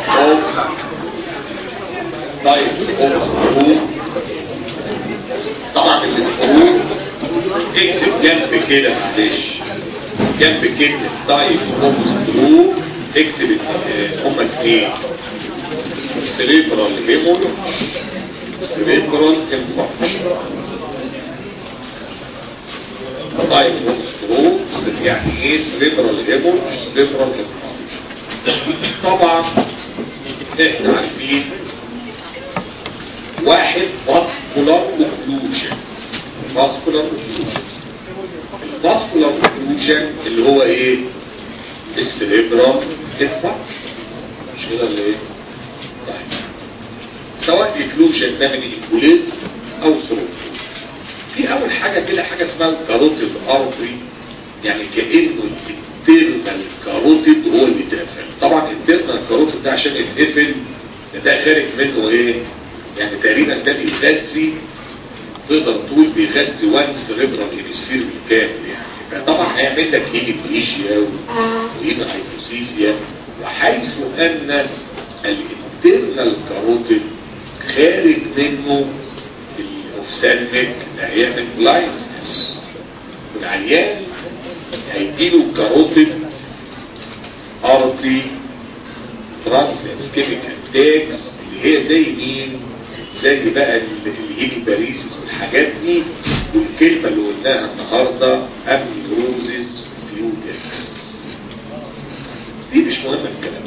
اوف تايبس اوف سكرو طبعا السكرو اكتب جنب كده معلش جنب كلمة تايبس اوف سكرو اكتب اه، هما اثنين سريبرال هيمور سريبرال انفاركشن طيب سكرو يعني ايه سريبرال هيمور سريبرال انفاركشن طبعا احنا عارفين واحد فاسكولار اوكلوجن فاسكولار اوكلوجن الفاسكولار اوكلوجن اللي هو ايه السريبرال انفاركشن مش كده ولا ايه طيب سواء الاكلوجن ده من الامبوليزم او سروب في اول حاجة كده حاجة اسمها الكاروتيد ارتري يعني كأنه الانترنال كاروتيد هو اللي اتقفل طبعا الانترنال كاروتيد ده عشان يتقفل ده, ده خارج منه ايه يعني تقريبا ده بيغذي تقدر تقول بيغذي وان سريبرال هيمسفير بالكامل يعني فطبعا هيعمل لك هيميبليشيا وهيموهايبوسيسيا وحيث ان الانترنال كاروتيد خارج منه الاوفسالميك هيعمل بلايندنس والعيان هيديله كاروتيد ارتري ترانس كيميكال تاكس اللي هي زي مين زي بقى الهيميباريسيس والحاجات دي والكلمة اللي قلناها النهاردة اميروزيس فيودكس دي مش مهمة الكلام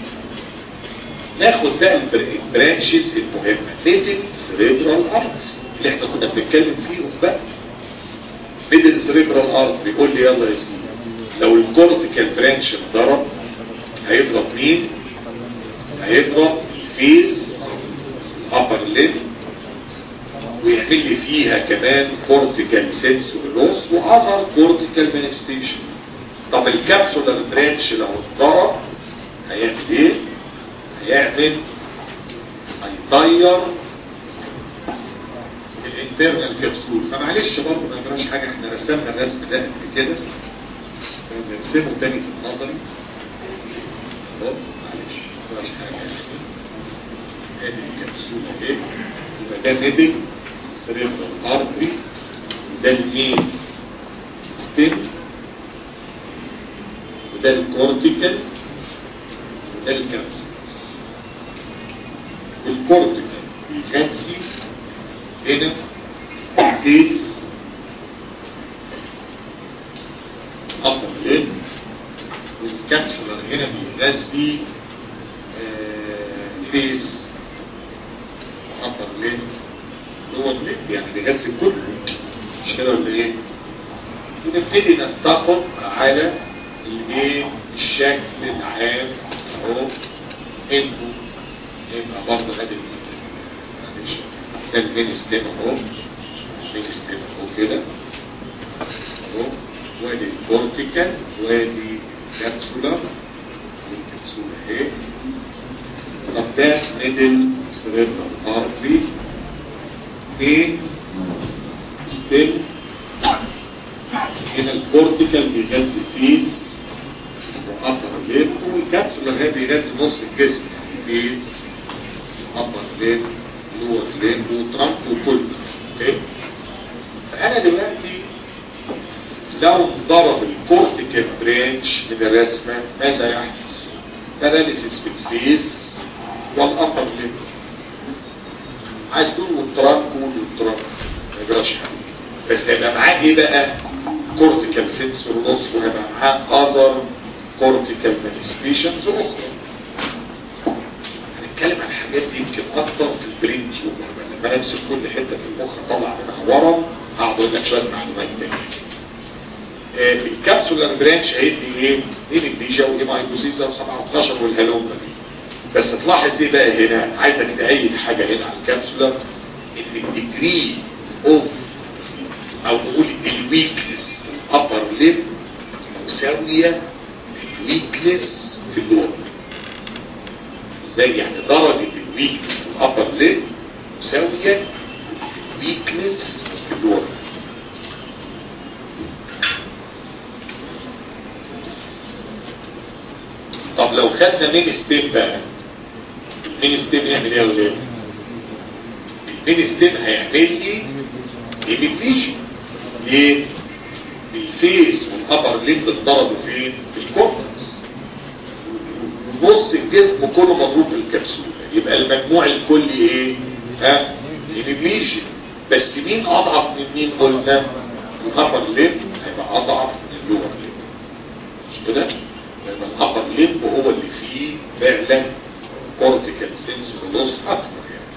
ناخد بقى البرانشز المهمة ميدل سريبرال ارت اللي احنا كنا بنتكلم فيهم بقى ميدل سريبرال ارت بيقول لي يلا يا سيدي لو الكورتيكال برانش انضرب هيضرب مين هيضرب الفيز upper limb ويعمل لي فيها كمان كورتيكال سنسور لوس واظهر كورتيكال مانيفستيشن طب الكابسولار برانش لو اتضرب هيعمل ايه هيعمل هيطير الانترنال كبسول فمعلش برضه ما نجراش حاجه احنا رسمنا الرسم ده قبل كده نرسمه تاني في النظري طب معلش ما نجراش حاجه يعني ادي الكبسول اهي يبقى ده ميدل سريبرال ارتري ده المين ستيم وده الكورتيكال وده الكبسول الكورتيكال بيغذي هنا الفيس upper lid والكبسولر هنا بيغذي فيس upper lid lower lid يعني بيغذي كله مش كده ولا ايه؟ ونبتدي نتفق على الايه الشكل العام اهو انتوا يبقى برضه ادي معلش ده المين ستيم اهو المين ستيم اهو كده اهو وادي الكورتيكال وادي كابسولا والكبسولة اهي طب ده ميدل سريبرال ارتري مين ستيم هنا الكورتيكال بيغذي فيز وابر ليب والكبسولا هي بيغذي نص الجسم يعني فيز ابر ليب لور ليب وترامب وكل اوكي فانا دلوقتي لو ضرب الكورتيكال برانش من الرسمه ماذا يحدث؟ باراليسيس في الفيس والابر ليب عايز تقول والترامب والترامب ما يجراش حاجه بس هيبقى معاه ايه بقى كورتيكال سنسور نص وهيبقى معاه اذر كورتيكال مانيفستيشنز اخرى هنتكلم عن الحاجات دي يمكن اكتر في البرين تيومر لما نمسك كل حته في المخ طلع منها ورم هقعد اقول لك شويه معلومات تانية آه الكابسولار برانش هيدي ايه؟ هيميبليجيا وهيمايكوسيزا و7 والهلومه دي بس تلاحظ ايه بقى هنا عايزك تأيد حاجه هنا على الكابسولار ان الديجري اوف او نقول الويكنس في الابر ليب مساوية الويكنس في اللور ازاي يعني درجة الويكنس في الابر ليب مساوية الويكنس في اللور طب لو خدنا مين ستيب بقى المين ستيم يعمل ايه يا ولاد المين ستيم هيعمل لي ايميجريشن ليه الفيس والابر ليب اتضربوا فين في الكورتكس نص الجسم كله مضروب في الكبسولة يبقى المجموع الكلي ايه ها ايميجريشن بس مين اضعف من مين قلنا الابر ليب هيبقى اضعف من اللور ليب مش كده لان الابر ليب هو اللي فيه فعلا كورتيكال سنس لوس اكتر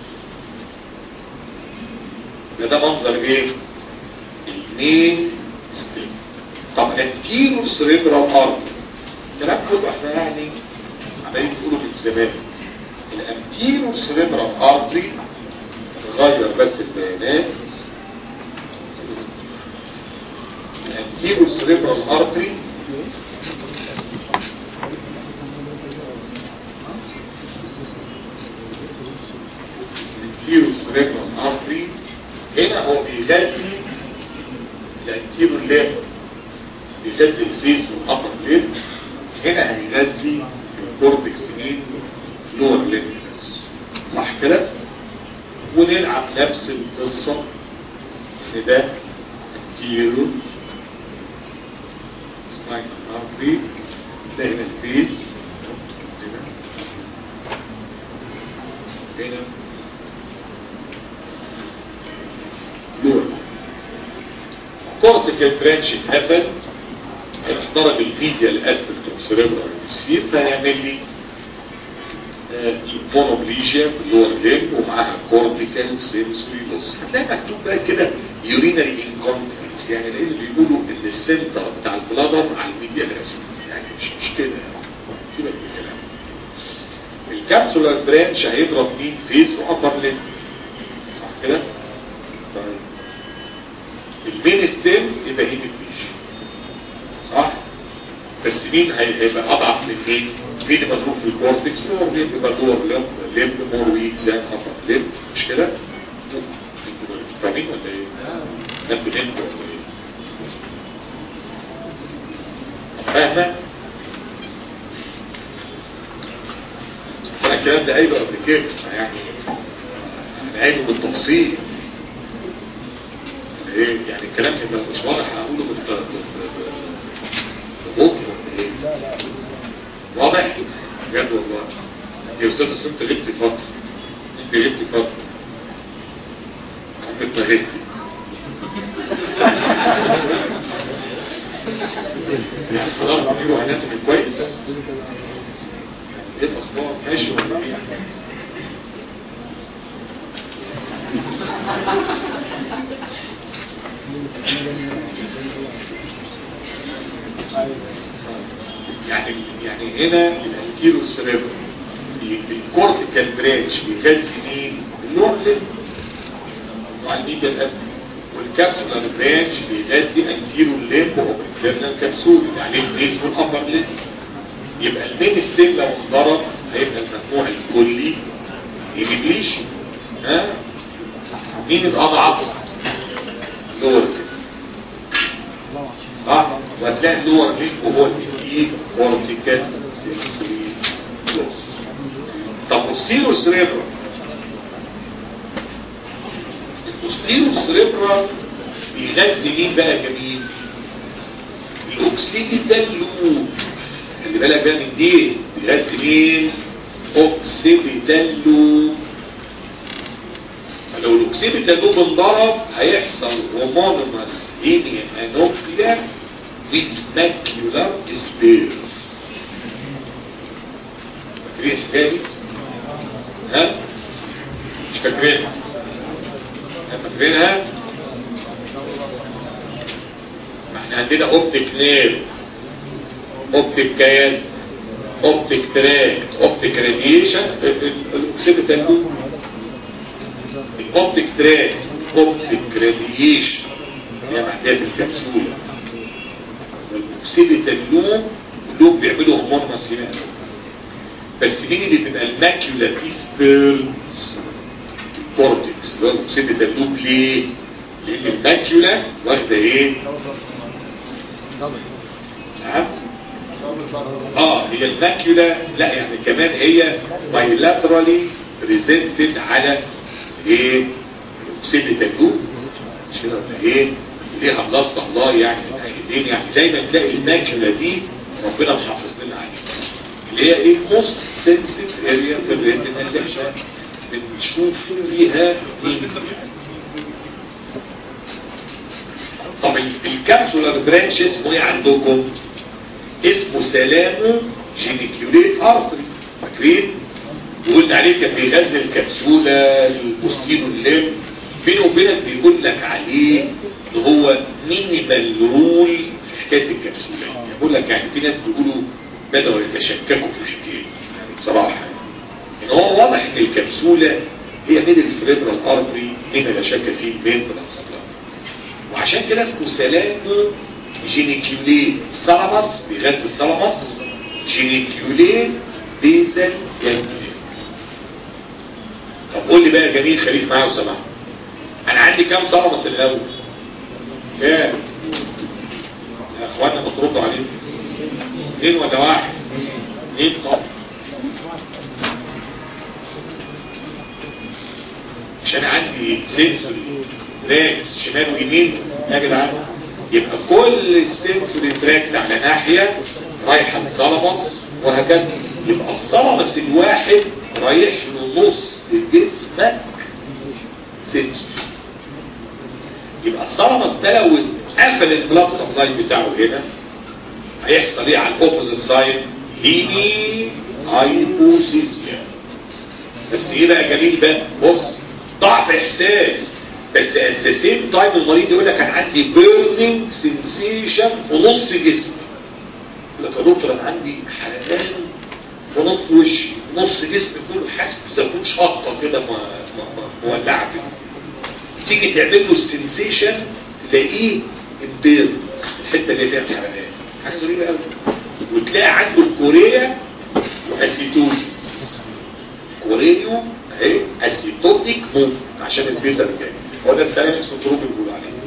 يعني ده منظر ايه المين ستيم طب انتيرو سريبرال ارض الكلام كله احنا يعني عمالين تقولوا من زمان الانتيرو سريبرال ارتري غير بس البيانات الانتيرو سريبرال ارتري الانتيرو سريبرال ارتري هنا هو بيغذي الانتيرو ليب بيغذي الفيس والابر ليب هنا هيغذي الكورتكس مين لور ليب بس صح كده ونلعب نفس القصة ان ده انتيرو سباين ارتري ده هنا الفيس هنا هنا لور كورتيكال برانش اتقفل هيخترق الميديا الاسبكت اوف سيريبرال سفير فهيعمل لي المونوبليجيا في اللور ليم ومعاها كورتيكال سنسوري لوس هتلاقي مكتوب بقى كده يورينري انكونتنس يعني لان بيقولوا ان السنتر بتاع البلادر على الميديا الاسبكت يعني مش مش كده سيبك من الكلام الكابسولار برانش هيضرب مين فيس وابر ليم صح كده؟ طيب المين ستيم يبقى هيد البيش صح بس مين هيبقى اضعف من مين مين مضروب في الكورتكس لور ليب يبقى لور ليب ليب مور ويك زان ابر ليب مش كده فاهمين ولا ايه نبدو نبدو ولا ايه فاهمه بس انا الكلام ده قايله قبل كده يعني انا قايله بالتفصيل ايه يعني الكلام يبقى مش واضح هقوله بالت ببطء ايه واضح بجد والله يا استاذ أصل انت غبت فتره انت غبت فتره عم انت غبت يعني خلاص بيجوا هناتهم كويس ايه الاخبار ماشي ولا ايه يعني يعني هنا الانتيرو سريبر الكورتيكال برانش بيغذي مين؟ اللور ليب وعلى الميديا الاسفل والكابسولار برانش بيغذي انتيرو ليب وانترنال كابسول يعني الفيس والابر ليب يبقى المين ستيم لو انضرب هيبقى المجموع الكلي يجيبليش ها مين الاضعف؟ لور صح وهتلاقي اللور ليك وهو اللي كورتيكال سيستري كلوس طب بوستيرو سريبرا البوستيرو سريبرا بيغذي مين بقى جميل الاوكسيديتال لوب خلي بالك بقى من دي بيغذي مين اوكسيديتال لوب لو الاوكسيديتال لوب انضرب هيحصل هومونوماس هيميا انوكليا with macular despair فاكرين الحكايه دي؟ ها؟ مش فاكرينها؟ فاكرينها؟ ما احنا عندنا اوبتيك نير اوبتيك كياس اوبتيك تراك اوبتيك راديشن الاوكسيديتال لوب الاوبتيك تراك اوبتيك راديشن هي محتاجه الكبسوله والاوكسيديتال لوب لوب بيعملوا هرمون مسيرين بس مين اللي تبقى الماكيولا ديسبيرز كورتكس اللي هو الاوكسيديتال لوب ليه؟ لان الماكيولا واخده ايه؟ نعم اه هي الماكيولا لا يعني كمان هي بايلاترالي بريزنتد على ايه سيبتال لوب مش كده ولا ايه ليها بلطة الله يعني من ناحيتين يعني زي ما تلاقي الماكيولا دي ربنا محافظ لنا عليها اللي هي ايه موست سنسيتيف اريا في الريتنا اللي احنا بنشوف فيها مين طب الكابسولار برانش اسمه ايه عندكم اسمه سلامو جينيكيوليت ارتري فاكرين وقلنا عليه كان بيغذي الكبسولة البوستينو الليم بينه وبينك بيقول لك عليه ان هو مينيمال رول في حكايه الكبسولة يعني بيقول لك يعني في ناس بيقولوا بدأوا يتشككوا في الحكايه يعني بصراحه ان هو واضح ان الكبسولة هي ميدل سريبرال ارتري مما لا شك فيه بين بالانسطلام وعشان كده اسمه سلامو جينيكيوليت سلامس بيغذي السلامس جينيكيوليت بيزل جانجليا طب قول لي بقى يا جميل خليك معايا وسمع انا عندي كام سلامس الاول كام يا اخوانا ما تردوا عليه اثنين ولا واحد اثنين طب عشان عندي سنسوري تراكس شمال ويمين يا جدعان يبقى كل السنسوري تراكت على ناحية رايحة للصلمس وهكذا يبقى الصلمس الواحد رايح له نص جسمك سنسوري يبقى الصلمس ده لو قفل البلاد سبلاي بتاعه هنا هيحصل ايه على الاوبوزيت سايد هيمي هايبوسيزيا بس ايه بقى جميل بقى بص ضعف احساس بس at the same time المريض يقول لك انا عندي burning sensation في نص جسمي يقول لك يا دكتور انا عندي حرقان في نص وشي نص جسمي كله حاسس بزيتون شطه كده مولعه كده تيجي تعمل له السنسيشن تلاقيه امبير الحته اللي فيها الحرقان حاجه غريبه قوي وتلاقي عنده الكوريا واسيتوزيس كوريو اهي اسيتوتيك موف عشان البيزا اللي جاي هو ده السلام سندروم اللي بيقولوا عليه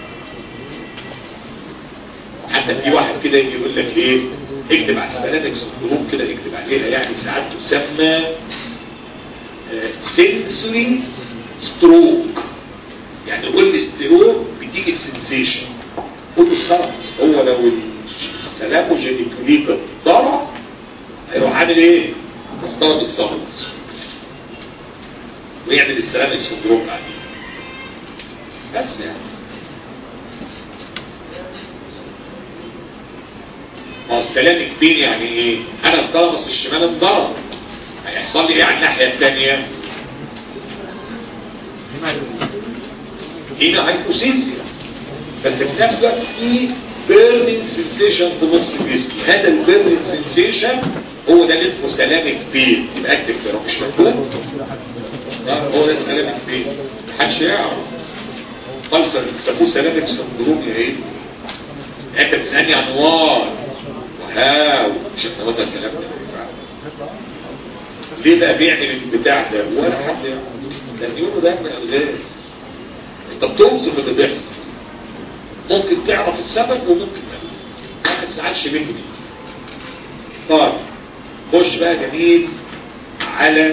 حتى في واحد كده يجي يقول لك ايه اكتب على السلامك سندروم كده اكتب عليها يعني ساعات تسمى سنسوري ستروك يعني قول لي ستروك بتيجي بسنسيشن قول له السلامس هو لو السلام جينيكوليكا ضرب هيروح عامل ايه؟ مختار بالسلامس ويعمل السلام سندروم بعدين بس يعني ما هو السلام كبير يعني ايه انا الثلمس الشمال انضرب هيحصل لي ايه على الناحيه الثانيه هنا هايبوسيزيا بس في نفس الوقت في بيرنينج سنسيشن في نص الجسم هذا البيرنينج سنسيشن هو ده اللي اسمه سلام كبير يبقى اكتب كده مش مكتوب هو ده السلام الكبير محدش يعرف قلصر بيسموه سلامك سندروم يا ايه انت بتسالني انوار وهاو مش احنا قلنا الكلام ده ليه بقى بيعمل البتاع ده ولا حد يعرف ده النيورو ده من الغاز انت بتوصف اللي بيحصل ممكن تعرف السبب وممكن ما تزعلش مني طيب خش بقى جميل على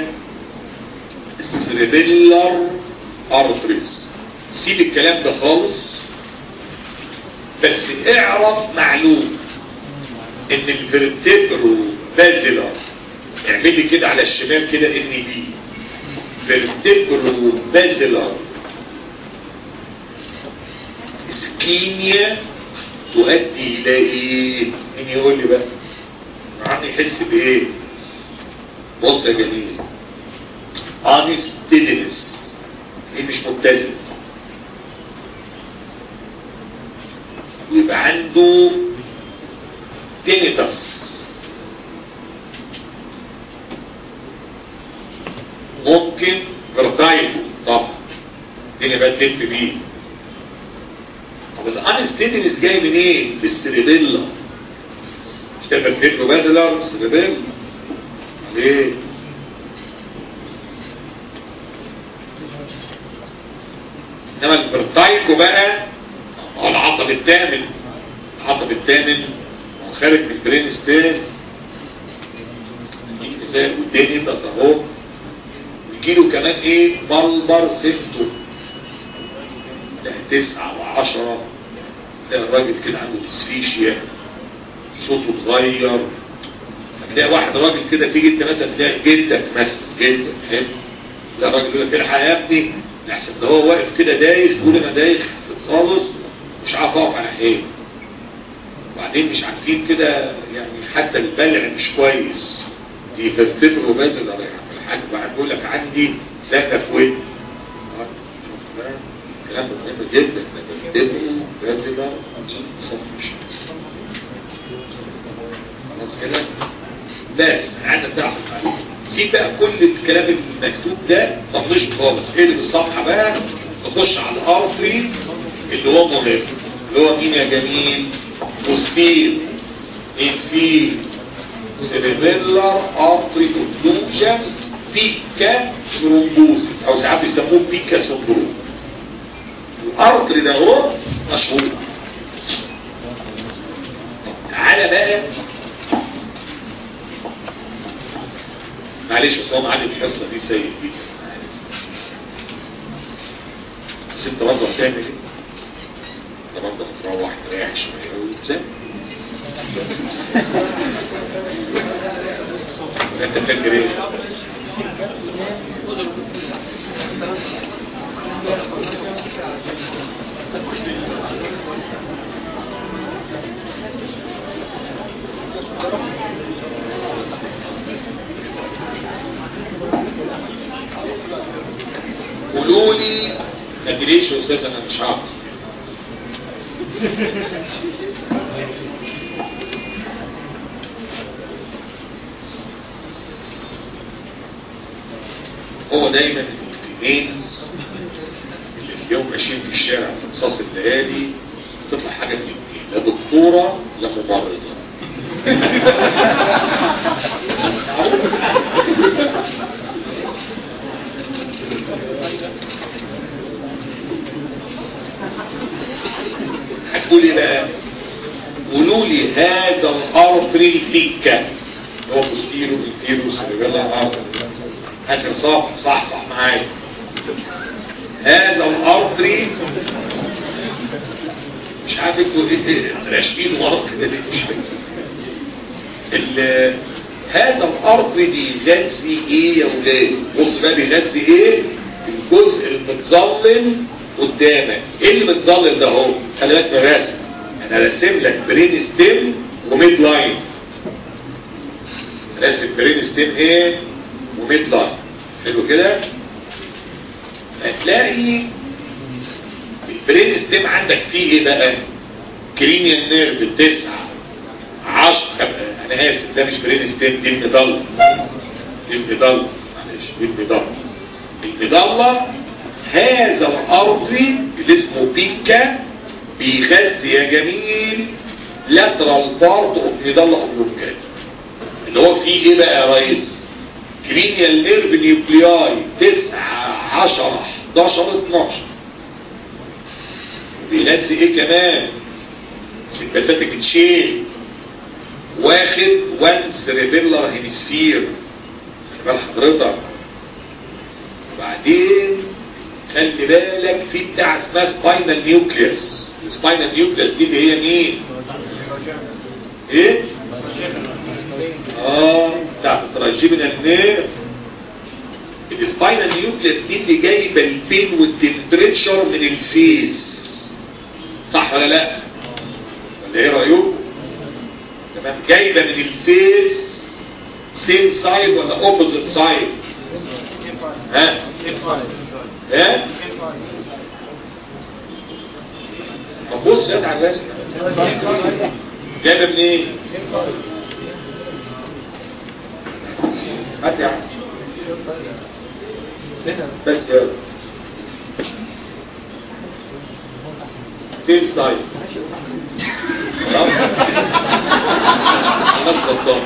السريبيلر ارتريز سيب الكلام ده خالص بس اعرف معلومة ان الفرتبرو بازلر اعمل لي كده على الشمال كده ان بي فيرتبرو بازلر اسكيميا تؤدي الى ايه مين يقول لي بقى عم يحس بايه بص يا جميل انستيدنس ايه مش متزن يبقى عنده تينيتس ممكن فرتايتو طبعا الدنيا بقى تلف بيه طب الانستيدنس جاي منين إيه؟ بالسريبيلا مش ده فرتيبلو بازلر سريبيلا ليه انما الفرتايكو بقى هو العصب الثامن العصب الثامن خارج من البرين ستيم زي الدنيا ده اهو يجيله كمان ايه بلبر سيمتوم ده تسعة وعشرة تلاقي الراجل كده عنده ديسفيشيا صوته اتغير هتلاقي واحد راجل كده تيجي انت مثلا تلاقي جدك مثلا جدك فاهم لا راجل يقول لك الحق يا ابني لحسن ده هو واقف كده دايخ يقول انا دايخ خالص مش عارف اقف على حيل وبعدين مش عارفين كده يعني حتى البلع مش كويس دي فيرتبرو بازل الحاج بعد بيقول لك عندي زكا في ودني كلام مهم جدا ده فيرتبرو بازل خلاص كده بس انا عايزك تعرف سيب بقى كل الكلام المكتوب ده طنشه خالص اقلب الصفحه بقى نخش على الارفي اللي هو مهم اللي هو مين يا جميل فوسفين انفيل سيريبيلر ارتري اوبلوجن بيكا ثرومبوزيس او ساعات بيسموه بيكا سندروم الارتري ده هو مشهور تعالى بقى معلش بس هو معلم الحصه دي سيء جدا بس انت برضه هتعمل ايه؟ انت برضه هتروح تريح شويه وتزن انت فاكر ايه؟ قولوا لي ما تجريش يا استاذ انا مش عارف هو دايما المسلمين اللي في يوم ماشيين في الشارع في قصاص الليالي تطلع حاجه من الاثنين لا دكتوره لا ممرضه هتقول ايه بقى قولوا لي هذا الارتري الفيكا هو بوستيرو انفيرو سيريبيلا ارتري اخر صح صح صح معايا هذا الارتري مش عارف انتوا ايه راشقين ورا كده ليه مش فاهم هذا الارتري بيغذي ايه يا ولاد بص بقى بيغذي ايه الجزء المتظلل قدامك ايه اللي متظلل ده اهو خلي بالك من الرسم انا راسم لك برين ستيم وميد لاين راسم برين ستيم ايه وميد لاين حلو كده هتلاقي البرين ستيم عندك فيه ايه بقى كرينيال نيرف التسعة عشر انا اسف ده مش برين ستيم دي المضلة دي المضلة معلش دي المضلة المضلة هذا الارضي اللي اسمه بيكا بيغذي يا جميل لاترال بارت اوف مضلة اوبلوكات اللي هو فيه ايه بقى يا ريس كرينيال نيرف نيوكلياي 9 10 11 12 بيغذي ايه كمان سيمباثيك تشين واخد وان سيريبيلر هيمسفير خلي بال حضرتك وبعدين خلي بالك في بتاع اسمها سباينال نيوكليوس السباينال نيوكليوس دي اللي هي مين ايه اه بتاعت التراجيبنال نير السباينال نيوكليوس دي اللي جايبه البين والتمبريتشر من الفيس صح ولا لا ولا ايه رايكم تمام جايبه من الفيس سيم سايد ولا اوبوزيت سايد ها ها طب بص يا على الرسم جايبه منين ايه هات يا عم بس يلا سيم سايد خلاص خلاص غلطان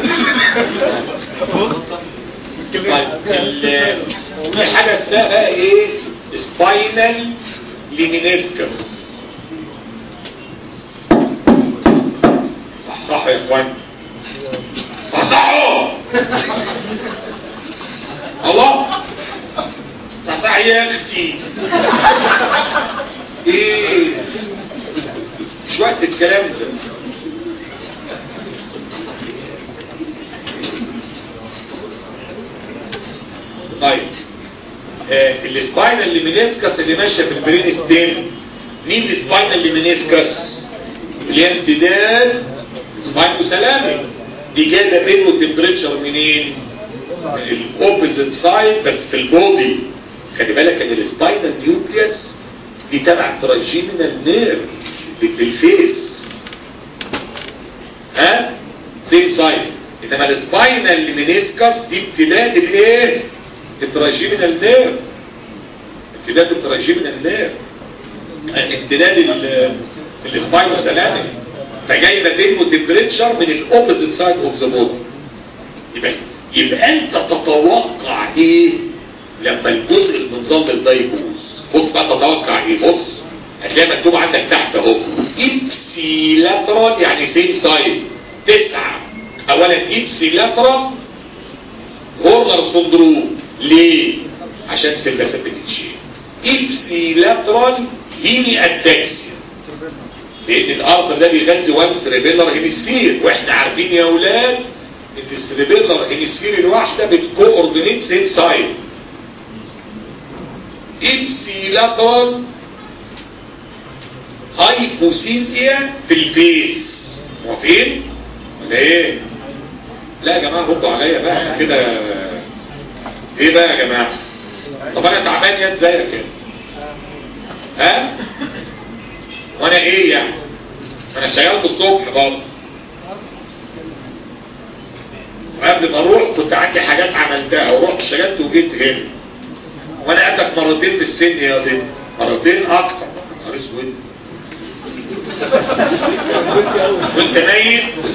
طيب في حاجة اسمها بقى ايه سباينال ليمينيسكس صح صح اخوان صحصحوا الله صحصح يا اختي ايه مش وقت الكلام ده طيب آه السباينال ليمينيسكس اللي ماشيه في البرين ستيم مين السباينال ليمينيسكس اللي هي امتداد سباينو سلامي دي جايه بينه تمبريتشر منين من الاوبوزيت سايد بس في البودي خلي بالك ان السباينال نيوكليوس دي تبع تراجيمينال نير في الفيس ها سيم سايد انما السباينال ليمينيسكس دي امتداد الايه التراجيمينال نير امتداد التراجيمينال نير امتداد السباينو سلامي فجايبه بينه تمبريتشر من الاوبوزيت سايد اوف ذا بودي يبقى يبقى انت تتوقع ايه لما الجزء المنظم ده يبوظ بص بقى تتوقع ايه بص هتلاقي مكتوب عندك تحت اهو ايبسي لاترال يعني سيم سايد تسعة اولا ايبسي لاترال هورنر سندروم ليه عشان سلسة بتتشيل ايبسي لاترال هيمي اتاكسيا لان الارض ده بيغذي وان سريبيلر هيمسفير واحنا عارفين يا اولاد ان السريبيلر هيمسفير الواحده بتكوردينيت سيم سايد ابسي لاترال هايبوسيزيا في الفيس موافقين ولا ايه لا يا جماعه ردوا عليا بقى كده ايه بقى يا جماعه طب انا تعبان يا زيك كده ها وانا ايه يعني انا شغال بالصبح برضه وقبل ما اروح كنت عندي حاجات عملتها ورحت اشتغلت وجيت هنا وانا اسف مرتين في السن يا دي مرتين اكتر نهار اسود وانت نايم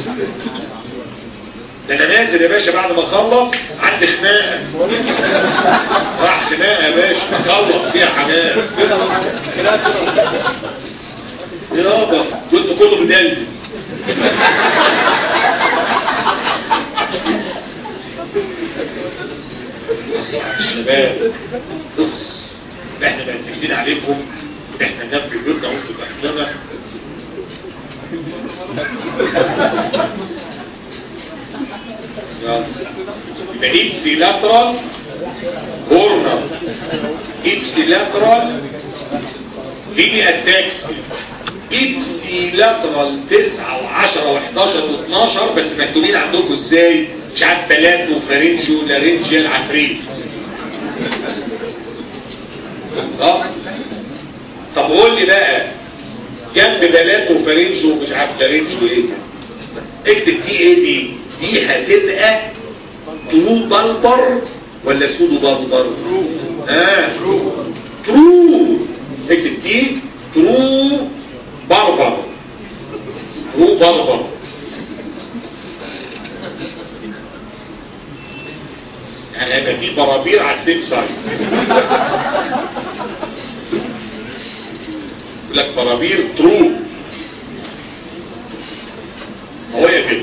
ده انا نازل يا باشا بعد ما اخلص عندي خناقه راح خناقه يا باشا اخلص فيها حمام يابا كنت كله بدلد الشباب بص احنا معتمدين عليكم احنا ننام في بيوتنا وانتم تحتنا يبقى ايبسي لاترال هورنر ايبسي لاترال هيدي اتاكسي ايبسي لاترال 9 و10 و11 و12 بس مكتوبين عندكم ازاي مش عارف بلاد وفرنجي ولارنجي العفريت خلاص طب قول لي بقى جنب بلاد وفرنجي ومش عارف لارنجي وايه اكتب دي ايه دي دي هتبقى ترو بلبر ولا سودو بلبر اه ترو اكتب دي ترو بربر ترو بربر يعني هيبقى في برابير على السيف سايد يقول لك برابير ترو هو كده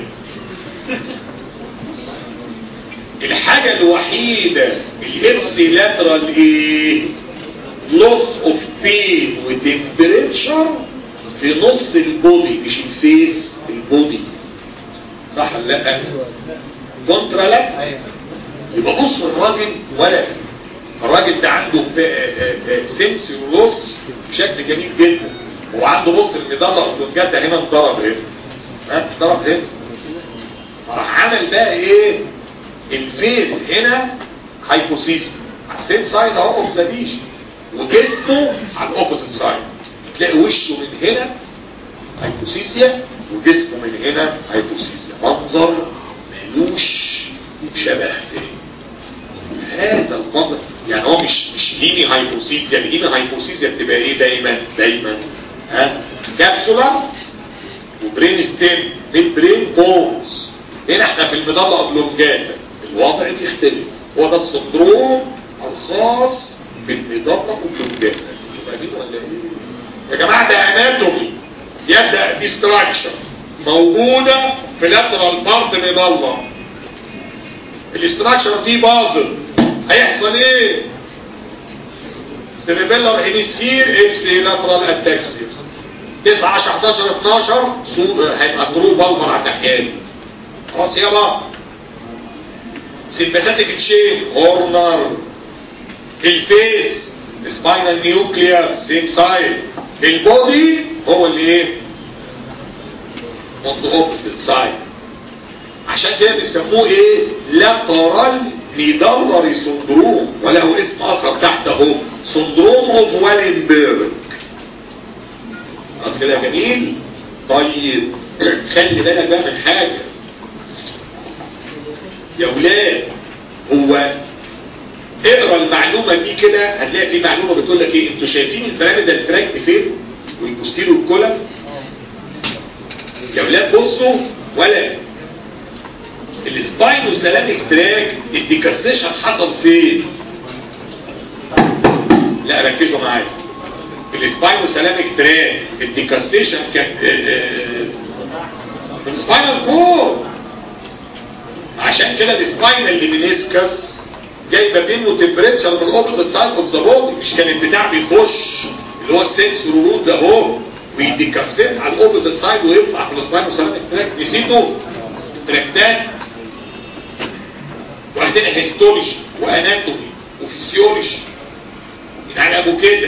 الحاجة الوحيدة الابسي لاترال ايه لوس اوف بين وتمبريتشر في نص البودي مش الفيس البودي صح ولا لا كونترا لا يبقى بص الراجل ولا الراجل ده عنده سنسي ولوس بشكل جميل جدا وعنده بص المدلة الفلونجات ده هنا انضرب هنا ها انضرب هنا راح عمل بقى ايه الفيز هنا هايبوسيس على السيم سايد اهو اوف ذا ديش وجسمه على الاوبوزيت سايد تلاقي وشه من هنا هايبوسيسيا وجسمه من هنا هايبوسيسيا منظر ملوش شبه تاني هذا المنظر يعني هو مش مش هيمي هايبوسيسيا الهيمي هايبوسيسيا بتبقى ايه دايما دايما ها كابسولار وبرين ستيم ميد برين بونز هنا احنا في المضله اوبلونجاتا الوضع بيختلف هو ده السندروم الخاص بالمضله اوبلونجاتا فاهمين ولا ايه يا جماعه ده اناتومي يبدا ديستراكشن موجودة في لاترال بارت مضلة الاستراكشر دي باظت هيحصل ايه سيريبيلر هيمسفير ابسي لاترال اتاكسيا 9 10 11 12 صو- هيبقى جروب بالمر على الناحيه خلاص يابا سيمباثيك تشين هورنر الفيس سباينال نيوكليوس سيم سايد البودي هو اللي ايه on the opposite side عشان كده بيسموه ايه لاترال ميدلري سندروم وله اسم اخر تحت اهو سندروم اوف والنبرج خلاص كده جميل طيب خلي بالك بقى من حاجه يا ولاد هو اقرا المعلومه دي كده هتلاقي في معلومه بتقول لك ايه انتوا شايفين البيراميدال تراكت فين والبوستيرو الكولم يا ولاد بصوا ولا السباينوسلاميك تراك الديكاسيشن حصل فين لا ركزوا معايا السباينوسلاميك تراك الديكاسيشن كان آه، آه، في السباينال كور عشان كده السباينال ليمينيسكس جايبه بينه تمبريتشر من الاوبوزيت سايد اوف ذا بودي مش كان البتاع بيخش اللي هو السنسور رود ده اهو ويديكاسيت على الاوبوزيت سايد ويطلع في السباينوسلاميك تراك نسيته تراكتات وعندنا هيستولوجي واناتومي وفسيولوجي من على ابو كده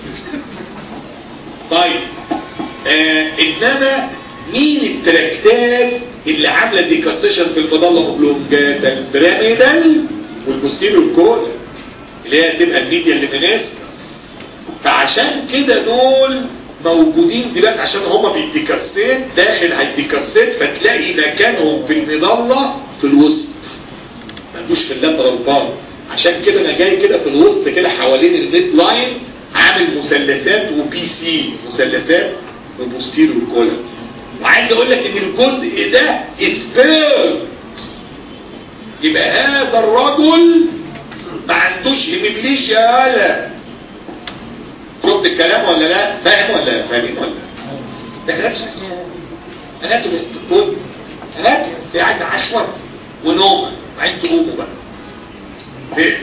طيب آه انما مين التراكتات اللي عامله ديكاسيشن في المظله اوبلونجاتا البيراميدال والبوستيريور كولا اللي هي تبقى الميديا ليمينيس فعشان كده دول موجودين دلوقتي عشان هما بيديكاسيت داخل هيديكاسيت فتلاقي مكانهم في المظله في الوسط ملوش في اللاترال بار عشان كده انا جاي كده في الوسط كده حوالين الميد لاين عامل مثلثات وبي سي مثلثات وبوستيريور كولم وعايز اقول لك ان الجزء ده اسبيرت يبقى هذا الرجل ما عندوش هيمبليشيا ولا شفت الكلام ولا لا فاهم ولا فاهمين ولا ده كلام صحيح اناتومي استقبال اناتومي في عايز عشوة ونوم وعين تقوموا بقى ليه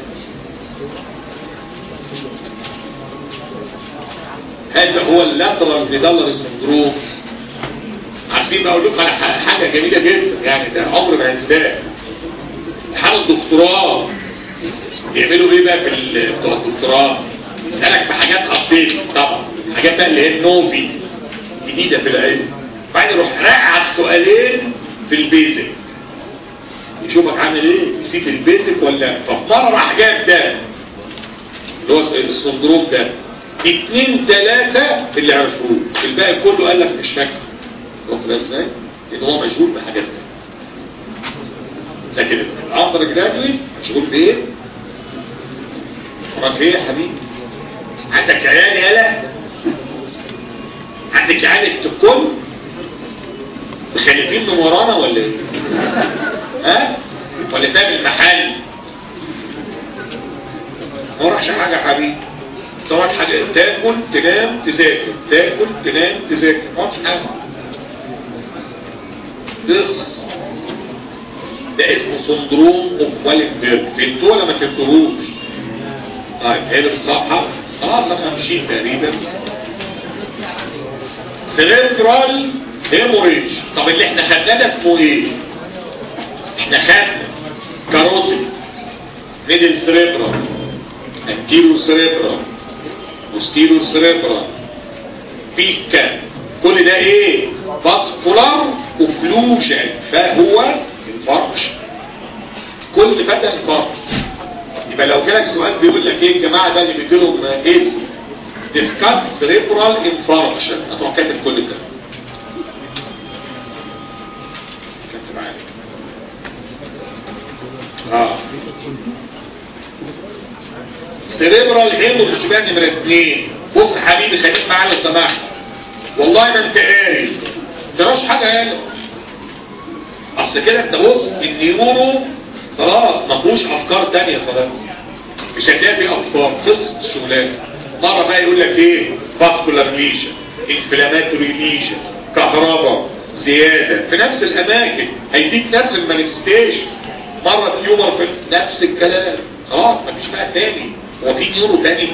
هذا هو اللاترال ميدالري سندروم عارفين بقول لكم على ح- حاجه جميله جدا يعني ده عمر ما هنساه امتحان الدكتوراه بيعملوا ايه بقى في ال- بتوع الدكتوراه يسالك في حاجات ابديت طبعا حاجات بقى اللي هي النوفي جديده في العلم بعدين يروح راقعك سؤالين في البيزك يشوفك عامل ايه نسيت البيزك ولا ففي مره راح جايب ده اللي هو السندروم ده اتنين تلاتة اللي عرفوه الباقي كله قال لك مش فاكر واخد بالك ازاي؟ لان هو مشغول بحاجات تانية لكن الاندر جرادويت مشغول بايه؟ وراك ايه يا حبيبي؟ عندك عيال يالا؟ عندك عيال الكل؟ مخالفين من ورانا ولا ايه؟ ها؟ ولا ساب المحل؟ ما وراكش حاجة يا حبيبي تراك حاجة تاكل تنام تذاكر تاكل تنام تذاكر ما وراكش حاجة تخص ده اسمه سندروم اوف والنبرج فهمتوه ولا ما فهمتوهوش؟ طيب هنا في الصفحة خلاص انا مشيت تقريبا سيريبرال هيموريج طب اللي احنا خدناه ده اسمه ايه؟ احنا خدنا كاروتيد ميدل سيريبرال انتيرو سيريبرال بوستيرو سيريبرال بيكا كل ده ايه فاسكولار اوفلوجن فهو انفاركشن كل فده انفاركشن يبقى لو جالك سؤال بيقول لك ايه الجماعه ده اللي بيجيلهم اسم ديسكاس سيريبرال انفاركشن هتروح كاتب كل ده كاتب معايا. اه سيريبرال هيموريج بقى نمرة اتنين بص حبيبي خليك معايا لو سمحت والله ما انت قاري تراش حاجة هنا اصل كده انت بص النيورو خلاص ما فيهوش افكار تانية خلاص مش هتلاقي فيه افكار خلصت الشغلانه مرة بقى يقول لك ايه فاسكولار ليشن انفلاماتوري ليشن كهرباء زيادة في نفس الاماكن هيديك نفس المانيفستيشن مرة تيومر في نفس الكلام خلاص مفيش بقى تاني هو في نيورو تاني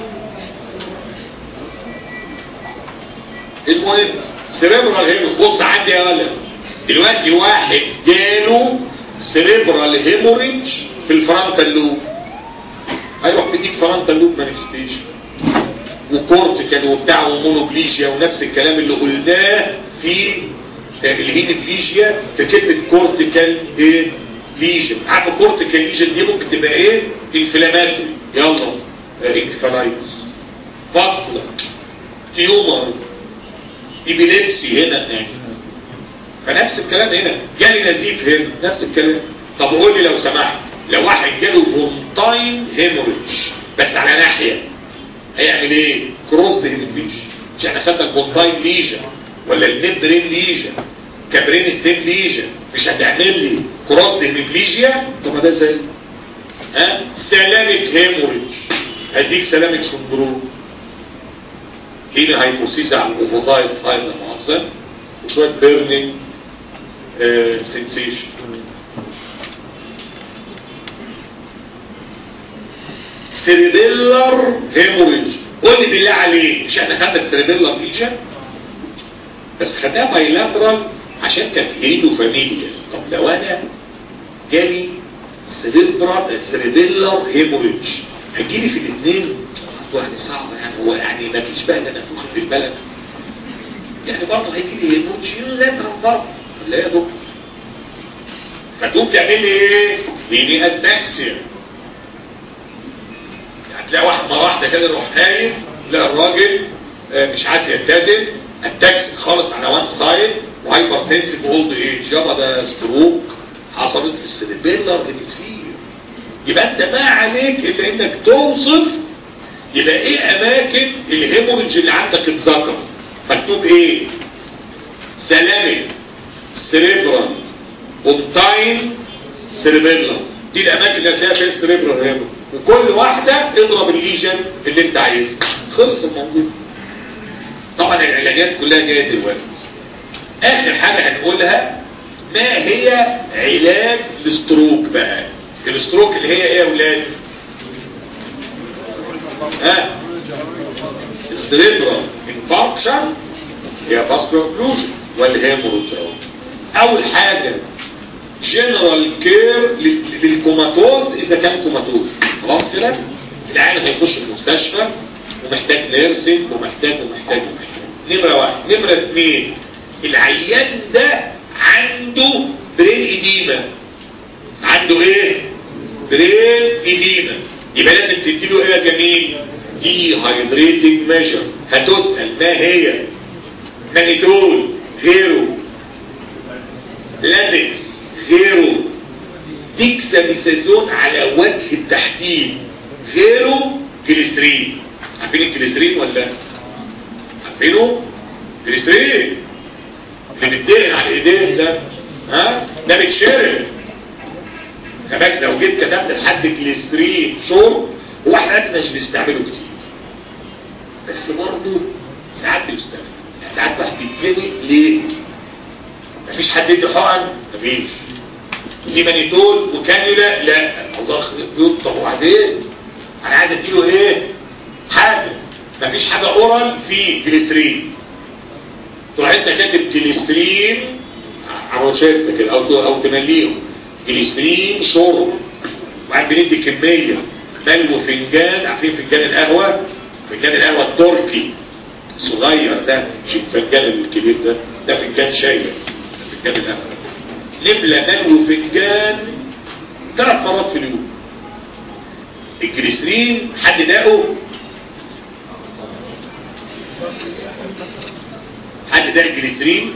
المهم سيريبرال هيمو بص عندي يا ولد دلوقتي واحد جاله سيريبرال هيموريج في الفرونتال لوب هيروح بيديك فرونتال لوب مانيفستيشن وكورتيكال وبتاع ومونوبليجيا ونفس الكلام اللي قلناه في الهينبليجيا في كلمة كورتيكال ايه ليجن عارف الكورتيكال ليجن دي ممكن تبقى ايه انفلاماتوري يلا انكفالايتس فاسكولار تيومر ايبيليبسي هنا يعني فنفس الكلام هنا جالي نزيف هنا نفس الكلام طب قول لي لو سمحت لو واحد جاله بونتاين هيموريدج بس على ناحية هيعمل ايه كروس هيموريدج مش احنا خدنا البونتاين ليجن ولا الميدرين ليجن كابرين ستيم ليجن مش هتعمل لي كروس هيموريدجيا طب ما ده زي ها سلامك هيموريدج هديك سلامك سندروم هنا هيبوسيس على الاوفوزايت سايد المؤاخذة وشوية بيرنينج سنسيشن سيريبيلر هيموريج قول لي بالله عليك مش احنا خدنا السيريبيلر ليجن بس خدناها بايلاترال عشان كانت هيدو فاميليا طب لو انا جالي سيريبرال سيريبيلر هيموريج هتجيلي في الاثنين واحدة صعبة يعني هو يعني ما فيش بقى ان انا افوخ في البلد يعني برضه هيجي لي هيموريج لاترال برضه ولا يا دكتور فتقوم تعمل لي ايه؟ ليني اتاكسيا هتلاقي واحد مرة واحدة كده يروح نايم تلاقي الراجل آه، مش عارف يتزن التاكسي خالص على وان سايد وهايبر تنسف اولد ايج يابا ده ستروك حصلت في السيربيلر هيمسفير يبقى انت ما عليك الا انك توصف يبقى ايه اماكن الهيموريدج اللي عندك اتذكر مكتوب ايه سلامك سريبرال بونتاين سريبيلر دي الاماكن اللي هتلاقيها فيها السريبرال هيموريدج وكل واحدة اضرب الليجن اللي انت عايزها خلص الموضوع طبعا العلاجات كلها جايه دلوقتي اخر حاجة هنقولها ما هي علاج الستروك بقى الستروك اللي هي ايه يا اولاد ها السريبرال انفاركشن هي فاسكولار اوكلوجن ولا هي مروتشاو اول حاجة جنرال كير للكوماتوز اذا كان كوماتوز خلاص كده العيان هيخش المستشفى ومحتاج نيرسينج ومحتاج ومحتاج ومحتاج نمرة واحد نمرة اثنين العيان ده عنده برين ايديما عنده ايه برين ايديما يبقى لازم تديله ايه يا جميل دي هايدريتنج ميجر هتسأل ما هي مانيتول غيره لازكس غيره ديكساميثازون على وجه التحديد غيره جليسرين عارفين الجليسرين ولا عارفينه جليسرين اللي بيتدهن على الايدين ده ها ده بيتشرب كمان لو جيت كتبت لحد جليسرين شرب هو احنا مش بنستعمله كتير بس برضه ساعات بيستعمل ساعات واحد بيتزنق ليه مفيش حد يدي حقن مفيش في مانيتول وكانيولا لا الله يخرب طب وبعدين انا عايز اديله ايه حاجه مفيش حاجه اورال في جليسرين تروح انت كاتب جليسرين على روشته كده او او تمليهم جليسرين شرب وبعدين بندي كميه ملو فنجان عارفين فنجان القهوه فنجان القهوه التركي صغير ده شوف الفنجان الكبير ده ده فنجان شاي فنجان القهوه نملى ملو فنجان ثلاث مرات في اليوم الجليسرين حد داقه حد داق الجليسرين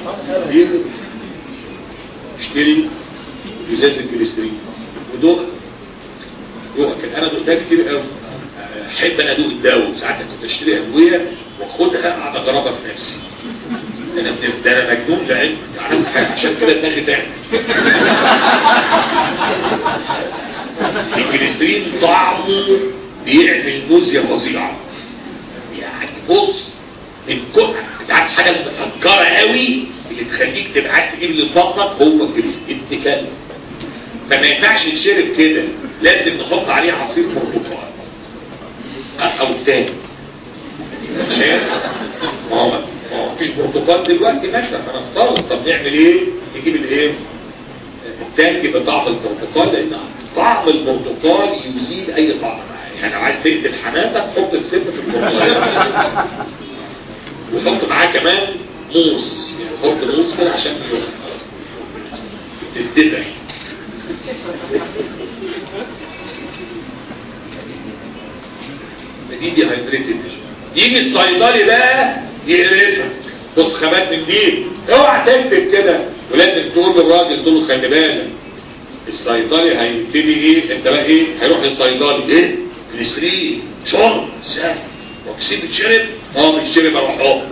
اشتري ازازه الجليسرين ودوق دوق كان انا دقتها كتير قوي احب انا ادوق الدواء ساعات كنت اشتري ادويه واخدها اقعد اجربها في نفسي انا من ده انا مجنون لعلم عشان كده دماغي تعمل الجليسرين طعمه بيعمل موزيا فظيعه يعني بص من كل انت عارف حاجه مسكره قوي اللي تخليك تبقى عايز تجيب اللي في بطنك هو الجليسرين فما ينفعش يتشرب كده لازم نحط عليه عصير برتقال او تاني عشان ما هو ما هو مفيش برتقال دلوقتي مثلا فنفترض طب نعمل ايه نجيب الايه التانك بطعم البرتقال لان طعم البرتقال يزيل اي طعم معاه يعني لو عايز تقتل حماتك حط السم في البرتقال وحط معاه كمان موز يعني حط موز كده عشان تتذبح دي دي هايدريتد يجي الصيدلي بقى يقرفك بص خبات من دي اوعى تكتب كده ولازم تقول للراجل تقول له خلي بالك الصيدلي هيبتدي ايه انت بقى ايه هيروح للصيدلي ايه جليسرين شرب سهل وكسين بتشرب اه بتشرب اروح اه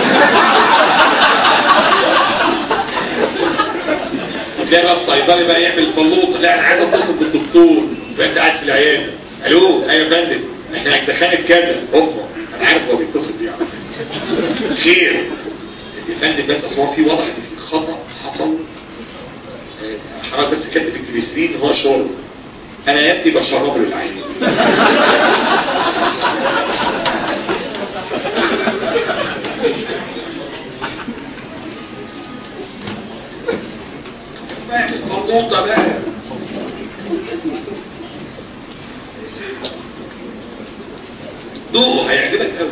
تلاقي بقى الصيدلي بقى يعمل طلوط لا انا عايز اتصل بالدكتور وانت قاعد في العياده الو ايوه يا فندم احنا هنتخانق كذا هوبا انا عارف هو بيتصل بيه على فكرة. خير يا فندم بس اصل هو في واضح ان في خطا حصل آه، حضرتك بس كاتب الجليسرين هو شرب انا يا ابني بشربه للعين الموضوع بقى دوقه هيعجبك قوي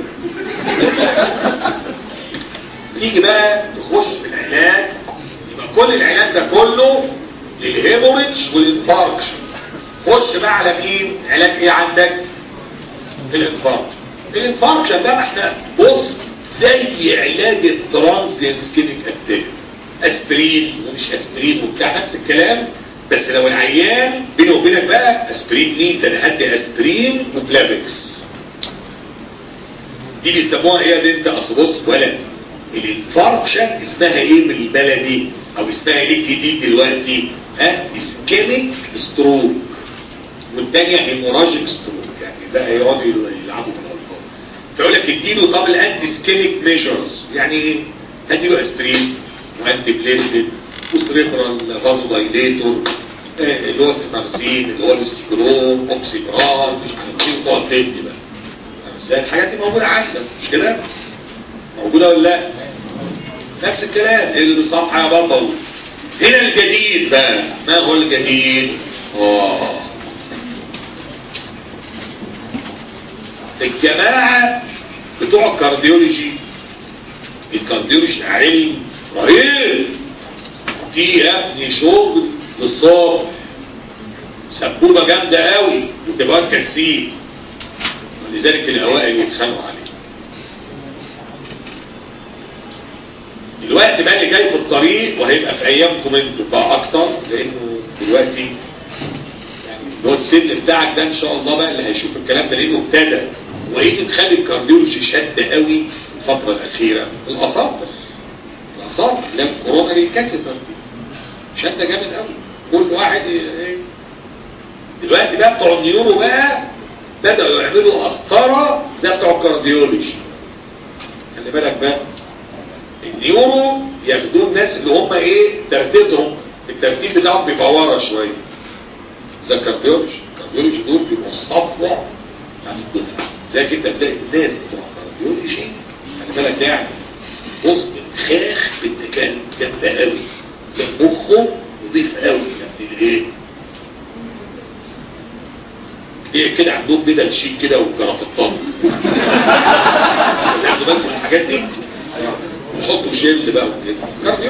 نيجي بقى نخش في العلاج يبقى كل العلاج ده كله للهيموريدج والانفاركشن خش بقى على مين علاج ايه عندك الانفاركشن الانفاركشن ده احنا بص زي علاج الترانزيان سكينك اتاك اسبرين ومش اسبرين وبتاع نفس الكلام بس لو العيان بيني وبينك بقى اسبرين مين ده انا هدي اسبرين وبلافكس دي بيسموها ايه دي انت اصل بص ولا الانفاركشن اسمها ايه من البلدي او اسمها ايه الجديد دلوقتي ها اسكيميك ستروك والتانية هيموراجيك ستروك يعني بقى يقعدوا يلعبوا بالالفاظ فيقول لك اديله طب الانتي سكيميك ميجرز يعني ايه هديله اسبرين وانتي بليتد وسريبرال فازو دايليتور اللي هو السمارزين اللي هو الاستيكرون اوكسيبران مش عارف ايه وتقعد تدي بقى ازاي الحاجات دي موجوده عندك مش كده موجوده ولا لا نفس الكلام الصفحه يا بطل هنا الجديد بقى ما هو الجديد اه الجماعه بتوع الكارديولوجي الكارديولوجي علم رهيب في يا ابني شغل للصبح سبوبه جامده قوي وتبقى كالسين ولذلك الاوائل يتخانقوا عليه الوقت بقى اللي جاي في الطريق وهيبقى في ايامكم انتوا بقى اكتر لانه دلوقتي يعني اللي هو السن بتاعك ده ان شاء الله بقى اللي هيشوف الكلام ده لانه ابتدى وايه اللي تخلي الكارديولوجي شد قوي الفتره الاخيره الاصابع الاصابع اللي هي الكورونا دي كسبت شد جامد قوي كل واحد ايه دلوقتي بقى بتوع النيورو بقى بدأوا يعملوا قسطرة زي بتوع الكارديولوجي خلي بالك بقى النيورو ياخدوه الناس اللي هم ايه ترتيبهم الترتيب بتاعهم بيبقى ورا شويه زي الكارديولوجي الكارديولوجي دول بيبقوا الصفوه يعني الدفعه زي كده تلاقي الناس بتوع الكارديولوجي خلي بالك يعني بص الخاخ بالتكال جامده قوي مخه نضيف قوي يعني الايه ايه كده عندهم بدل شيك كده وجرافطات ياخدوا بالكم من الحاجات دي يحطوا جل بقى وكده كارديو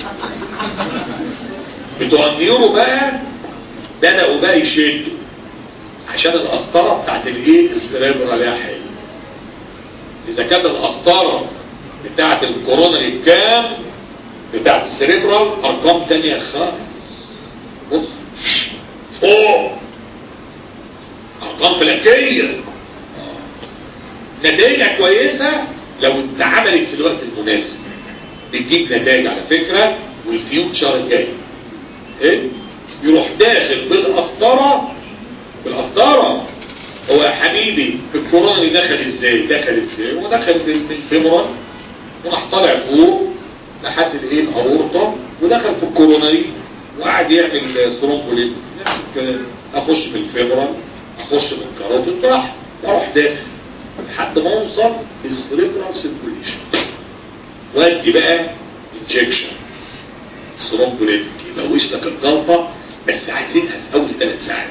بتوع النيورو بقى بدأوا بقى يشدوا عشان القسطرة بتاعت الايه السريبرا ليها حل اذا كانت القسطرة بتاعت الكورونا الكام بتاعت السريبرال ارقام تانية خالص بص فوق ارقام فلكية نتائج كويسة لو اتعملت في الوقت المناسب بتجيب نتائج على فكرة والفيوتشر الجاي ايه يروح داخل بالقسطرة بالقسطرة هو يا حبيبي الكورونا اللي دخل ازاي دخل ازاي هو دخل بالفيمورال وراح طالع فوق لحد الايه الاورطه ودخل في الكوروناري وقعد يعمل ثرومبوليت نفس الكلام اخش في الفيبرال اخش في الكاروتيد راح واروح داخل لحد ما اوصل للسريبرال سيركوليشن وادي بقى انجكشن ثرومبوليتك يبوش لك الجلطه بس عايزينها في اول ثلاث ساعات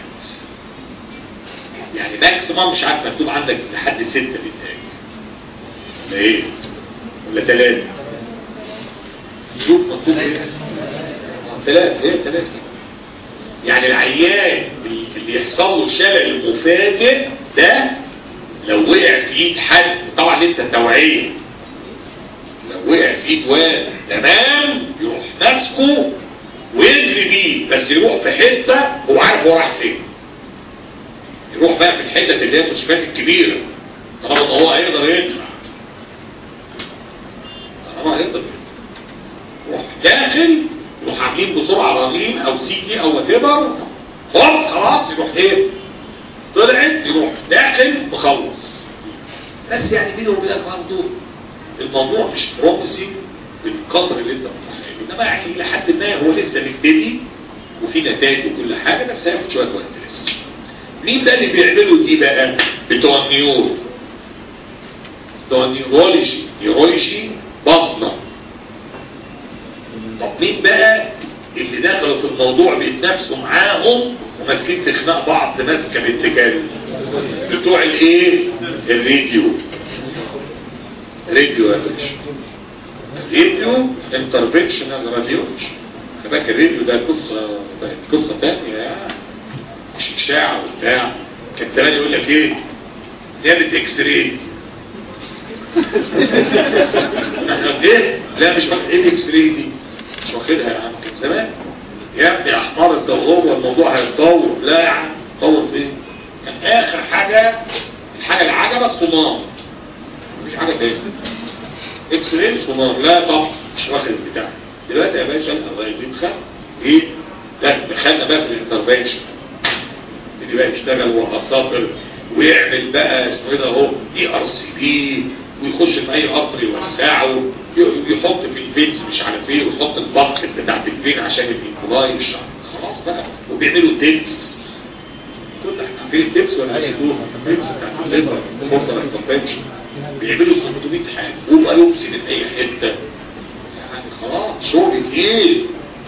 يعني ماكسيمم مش عارف مكتوب عندك لحد ستة بالتالي ولا ايه ولا ثلاثة شوف مكتوب ايه ثلاثة ايه ثلاثة يعني العيان اللي يحصل له شلل مفاجئ ده لو وقع في ايد حد طبعا لسه التوعية لو وقع في ايد واد تمام يروح ماسكه ويجري بيه بس يروح في حتة هو عارف هو راح فين يروح بقى في الحتة اللي هي المستشفيات الكبيرة طالما ان هو هيقدر يدفع طالما هيقدر يروح داخل يروح عاملين بسرعة رنين او سي تي او وات ايفر هوب خلاص يروح ايه طلعت يروح داخل مخلص بس يعني بينه وبينك برضه الموضوع مش بروميسي بالقدر اللي انت متخيله انما يعني لحد ما هو لسه بيبتدي وفي نتائج وكل حاجه بس هياخد شويه وقت لسه مين بقى اللي بيعملوا دي بقى بتوع النيور بتوع النيورولوجي نيورولوجي بطنه طب مين بقى اللي دخلوا في الموضوع بيتنافسوا معاهم وماسكين في خناق بعض ماسكه بالتكالب بتوع الايه الراديو راديو يا باشا راديو انترفنشنال راديولوجي خباك الراديو ده قصه بقت قصه ثانيه يعني مش اشاعه وبتاع كان زمان يقول لك ايه زياده اكس راي ايه لا مش واخد ايه الاكس راي دي مش واخدها يا عم كان زمان يا ابني احمر الدوار والموضوع هيتطور لا يا عم طور فين كان اخر حاجه الحاجه اللي عجبه الصنام مش حاجه تاني اكس راي صنام لا طب مش واخد البتاع دلوقتي يا باشا الله يدخل ايه لا دخلنا بقى في الانترفنشن اللي بقى يشتغل واساطر ويعمل بقى اسمه ايه ده اهو دي ار سي بي ويخش في اي قطر يوسعه يحط في البيت مش عارف ايه ويحط الباسكت بتاعت الفين عشان الانكولاي والشعر خلاص بقى وبيعملوا تيبس كل احنا في تيبس ولا نسيتوها تيبس بتاعت الليبر مورتال انترفنشن بيعملوا 600 حاجه وبقى يوصل لاي حته يعني خلاص شغل تقيل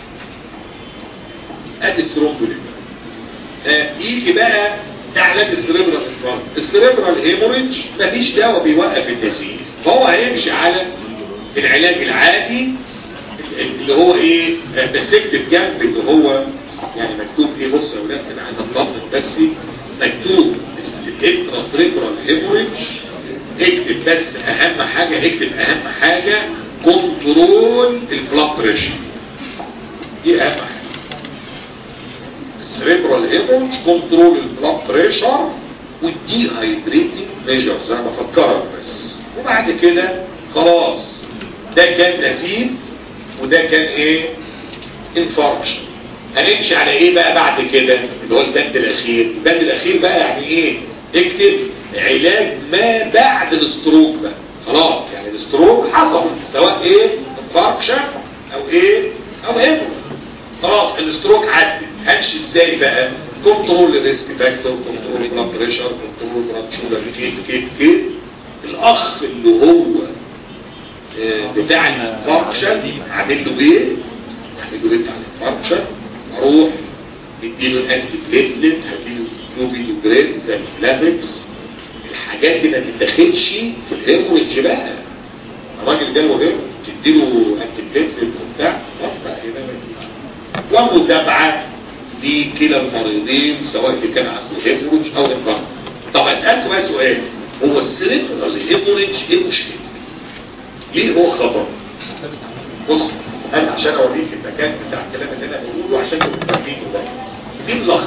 ادي الثرومبوليت آه يجي بقى تعلم السريبرال انفاركت السريبرال هيموريدج مفيش دواء بيوقف النزيف فهو هيمشي على العلاج العادي اللي هو ايه بس اكتب جنب اللي هو يعني مكتوب ايه بص يا ولاد انا عايز اطمن بس مكتوب الانترا سريبرال هيموريدج اكتب بس اهم حاجه اكتب اهم حاجه كنترول البلاد بريشر دي اهم حاجه السريبرال هيموريدج كنترول البلاد بريشر والدي هايدريتنج ميجرز انا بفكرك بس وبعد كده خلاص ده كان نزيف وده كان ايه انفاركشن هنمشي على ايه بقى بعد كده اللي هو البند الاخير البند الاخير بقى يعني ايه اكتب علاج ما بعد الستروك بقى خلاص يعني الستروك حصل سواء ايه انفاركشن او ايه او هيموريدج خلاص الستروك عدت همشي ازاي بقى كنترول الريسك فاكتور كنترول البلاد بريشر كنترول البلاد شوجر كيت كيت كيت الاخ اللي هو آه بتاع الانفاركشن عامل له ايه عامل له ايه بتاع الانفاركشن اروح اديله الانتي بليتلت هديله كيوبيدو جريد زي الفلافكس الحاجات دي ما تتاخدش في الهيموريدج بقى الراجل جاله هيموريدج تديله انتي بليتلت وبتاع خلاص بقى هنا ومتابعه لكلا المريضين سواء اللي كان عنده هيموريدج او انفاركت طب اسالكم بقى سؤال هو السيريبرال هيموريدج ايه المشكله ليه هو خطر بص انا عشان اوريك المكان بتاع الكلام اللي انا بقوله عشان تبقوا فاهمينه بقى دي اللحظه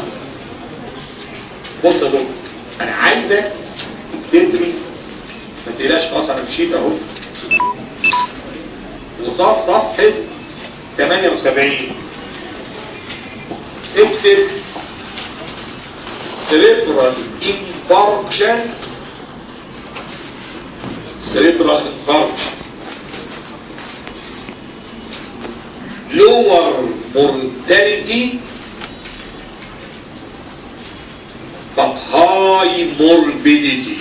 بص يا دكتور انا عايزك تكتب لي ما تقلقش خلاص انا مشيت اهو وصف صفحه 78 اكتب cerebral infarction cerebral infarction lower mortality but high morbidity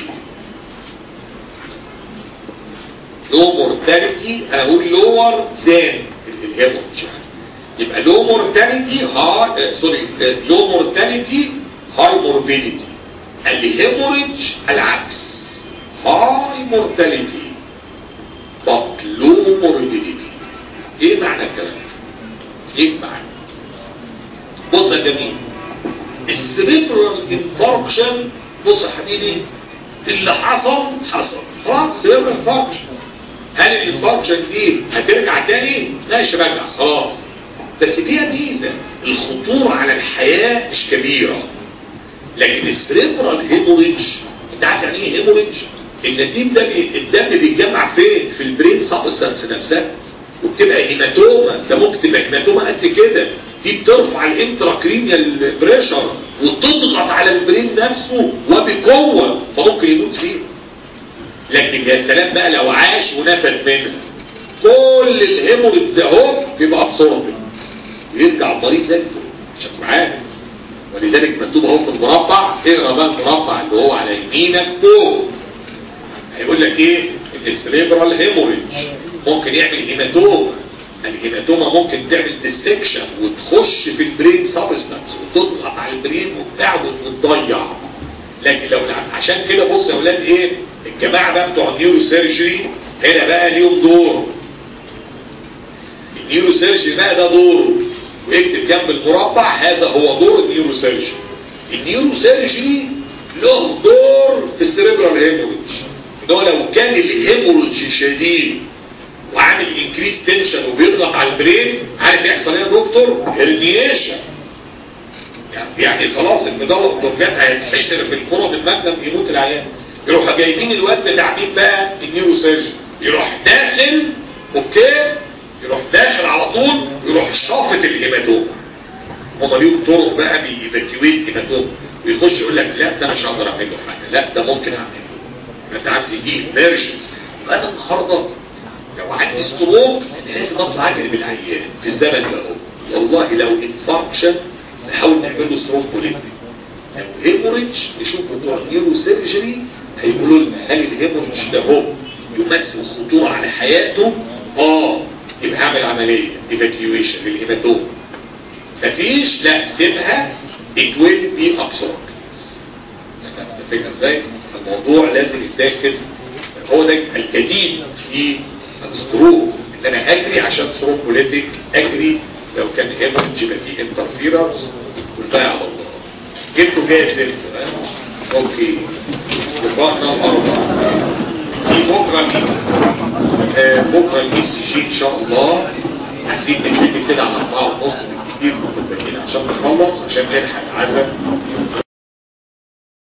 low mortality انا اقول lower than الهيموريدج يبقى low mortality high سوري low mortality high morbidity الهيموريدج العكس high mortality but low morbidity ايه معنى الكلام ده؟ ايه معنى بص يا جميل السريبرال انفاركشن بص يا حبيبي اللي حصل حصل خلاص سريبرال انفاركشن هل الانفاركشن دي هترجع تاني؟ ماشي رجع خلاص بس فيها ميزه الخطوره على الحياه مش كبيره لكن السريبرال هيموريدج انت عارف يعني ايه هيموريدج؟ النزيف ده بي... الدم بيتجمع فين؟ في البرين سبستانس نفسها وبتبقى هيماتوما ده ممكن تبقى هيماتوما قد كده دي بترفع الانتراكرينيال بريشر وتضغط على البرين نفسه وبقوه فممكن يموت فيه لكن يا سلام بقى لو عاش ونفد منها كل الهيموريد ده اهو بيبقى ابسوربنت ويرجع المريض زي الفل مش معاك ولذلك مكتوب اهو في المربع اقرا بقى المربع اللي هو على يمينك فوق هيقول لك ايه السريبرال هيموريدج ممكن يعمل هيماتوما الهيماتوما ممكن تعمل ديسكشن وتخش في البرين سبستانس وتضغط على البرين وبتاع وتضيع لكن لو عشان كده بص يا اولاد ايه الجماعه بقى بتوع النيورو سيرجري هنا بقى ليهم دور النيورو سيرجري بقى ده دوره ويكتب جنب المربع هذا هو دور النيورو سيرجري النيورو سيرجري له دور في السريبرال هيموريدج ان هو لو كان الهيموريدج شديد وعامل انكريس تنشن وبيضغط على البرين عارف يحصل ايه يا دكتور هرنيشن يعني خلاص المدور الدرجات هيتحشر في الكرة المجنم يموت العيان يروح جايبين الواد بتاع مين بقى النيورو سيرجن يروح داخل اوكي يروح داخل على طول يروح شافط الهيماتوم هما ليهم طرق بقى بيفاكيويت هيماتوم ويخش يقول لك لا ده مش هقدر اعمل له حاجه لا ده ممكن اعمله انت عارف دي ايمرجنسي انا النهارده لو عندي ستروك انا لازم اطلع اجري بالعيان في الزمن ده اهو والله لو انفاركشن نحاول نعمل له ستروك بوليتيك لو هيموريدج نشوف بتوع النيورو سيرجري هيقولوا لنا هل الهيموريدج ده هو يمثل خطوره على حياته اه يبقى اعمل عمليه ايفاكيويشن للهيماتوم مفيش لا سيبها it will be absorbed فاهم ازاي الموضوع لازم يتاخد هو ده الجديد في الستروك ان انا اجري عشان ستروك بوليتيك اجري لو كان هيموريدج يبقى فيه انترفيرنس والباقي على الله جبته جاهز انت اوكي لقاءنا الاربعاء في بكره مين آه بكره الاي سي جي ان شاء الله عايزين نبتدي كده على 4 ونص بالكتير عشان نخلص عشان نلحق عزم